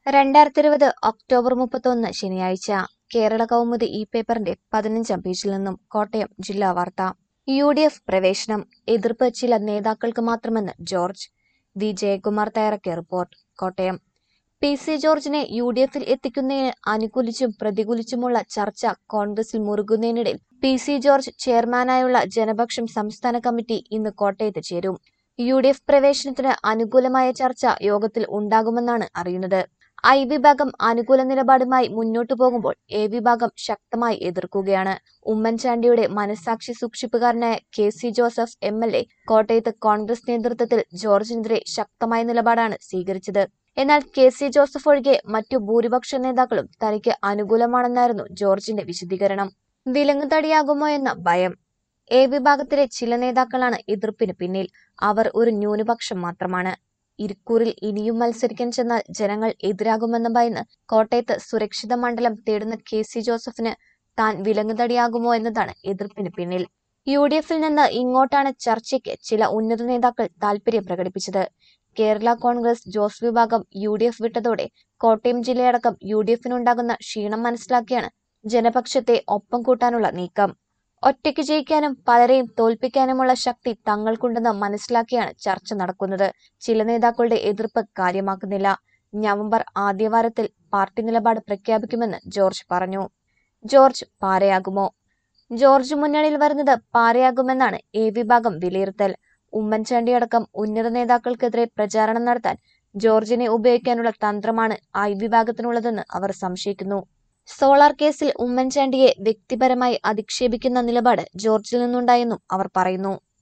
രണ്ടായിരത്തി ഇരുപത് ഒക്ടോബർ മുപ്പത്തൊന്ന് ശനിയാഴ്ച കേരള കൗമുദി ഈ പേപ്പറിന്റെ പതിനഞ്ചാം പേജിൽ നിന്നും കോട്ടയം ജില്ലാ വാർത്ത യു ഡി എഫ് പ്രവേശനം എതിർപ്പ് ചില നേതാക്കൾക്ക് മാത്രമെന്ന് ജോർജ് വി ജയകുമാർ തയ്യാറാക്കിയ റിപ്പോർട്ട് കോട്ടയം പി സി ജോർജിനെ യു ഡി എഫിൽ എത്തിക്കുന്നതിന് അനുകൂലിച്ചും പ്രതികൂലിച്ചുമുള്ള ചർച്ച കോൺഗ്രസിൽ മുറുകുന്നതിനിടയിൽ പി സി ജോർജ് ചെയർമാനായുള്ള ജനപക്ഷം സംസ്ഥാന കമ്മിറ്റി ഇന്ന് കോട്ടയത്ത് ചേരും യു ഡി എഫ് പ്രവേശനത്തിന് അനുകൂലമായ ചർച്ച യോഗത്തിൽ ഉണ്ടാകുമെന്നാണ് അറിയുന്നത് ഐ വിഭാഗം അനുകൂല നിലപാടുമായി മുന്നോട്ടു പോകുമ്പോൾ എ വിഭാഗം ശക്തമായി എതിർക്കുകയാണ് ഉമ്മൻചാണ്ടിയുടെ മനസാക്ഷി സൂക്ഷിപ്പുകാരനായ K C Joseph MLA കോട്ടയത്ത് കോൺഗ്രസ് നേതൃത്വത്തിൽ ജോർജിനെതിരെ ശക്തമായ നിലപാടാണ് സ്വീകരിച്ചത് എന്നാൽ കെ സി ജോസഫ് ഒഴികെ മറ്റു ഭൂരിപക്ഷ നേതാക്കളും തനിക്ക് അനുകൂലമാണെന്നായിരുന്നു ജോർജിന്റെ വിശദീകരണം വിലങ്ങുതടിയാകുമോ എന്ന ഭയം എ വിഭാഗത്തിലെ ചില നേതാക്കളാണ് എതിർപ്പിന് പിന്നിൽ അവർ ഒരു ന്യൂനപക്ഷം മാത്രമാണ് ഇരിക്കൂറിൽ ഇനിയും മത്സരിക്കാൻ ചെന്നാൽ ജനങ്ങൾ എതിരാകുമെന്ന ഭയന്ന് കോട്ടയത്ത് സുരക്ഷിത മണ്ഡലം തേടുന്ന കെ സി ജോസഫിന് താൻ വിലങ്ങുതടിയാകുമോ എന്നതാണ് എതിർപ്പിന് പിന്നിൽ യു ഡി എഫിൽ നിന്ന് ഇങ്ങോട്ടാണ് ചർച്ചയ്ക്ക് ചില ഉന്നത നേതാക്കൾ താൽപര്യം പ്രകടിപ്പിച്ചത് കേരള കോൺഗ്രസ് ജോസ് വിഭാഗം യു ഡി എഫ് വിട്ടതോടെ കോട്ടയം ജില്ലയടക്കം യു ഡി എഫിനുണ്ടാകുന്ന ക്ഷീണം മനസ്സിലാക്കിയാണ് ജനപക്ഷത്തെ ഒപ്പം കൂട്ടാനുള്ള നീക്കം ഒറ്റയ്ക്ക് ജയിക്കാനും പലരെയും തോൽപ്പിക്കാനുമുള്ള ശക്തി തങ്ങൾക്കുണ്ടെന്ന് മനസ്സിലാക്കിയാണ് ചർച്ച നടക്കുന്നത് ചില നേതാക്കളുടെ എതിർപ്പ് കാര്യമാക്കുന്നില്ല നവംബർ ആദ്യവാരത്തിൽ പാർട്ടി നിലപാട് പ്രഖ്യാപിക്കുമെന്ന് ജോർജ് പറഞ്ഞു ജോർജ് പാരയാകുമോ ജോർജ് മുന്നണിയിൽ വരുന്നത് പാരയാകുമെന്നാണ് എ വിഭാഗം വിലയിരുത്തൽ ഉമ്മൻചാണ്ടി അടക്കം ഉന്നത നേതാക്കൾക്കെതിരെ പ്രചാരണം നടത്താൻ ജോർജിനെ ഉപയോഗിക്കാനുള്ള തന്ത്രമാണ് ഐ വിഭാഗത്തിനുള്ളതെന്ന് അവർ സംശയിക്കുന്നു സോളാർ കേസിൽ ഉമ്മൻചാണ്ടിയെ വ്യക്തിപരമായി അധിക്ഷേപിക്കുന്ന നിലപാട് ജോർജിൽ നിന്നുണ്ടായെന്നും അവർ പറയുന്നു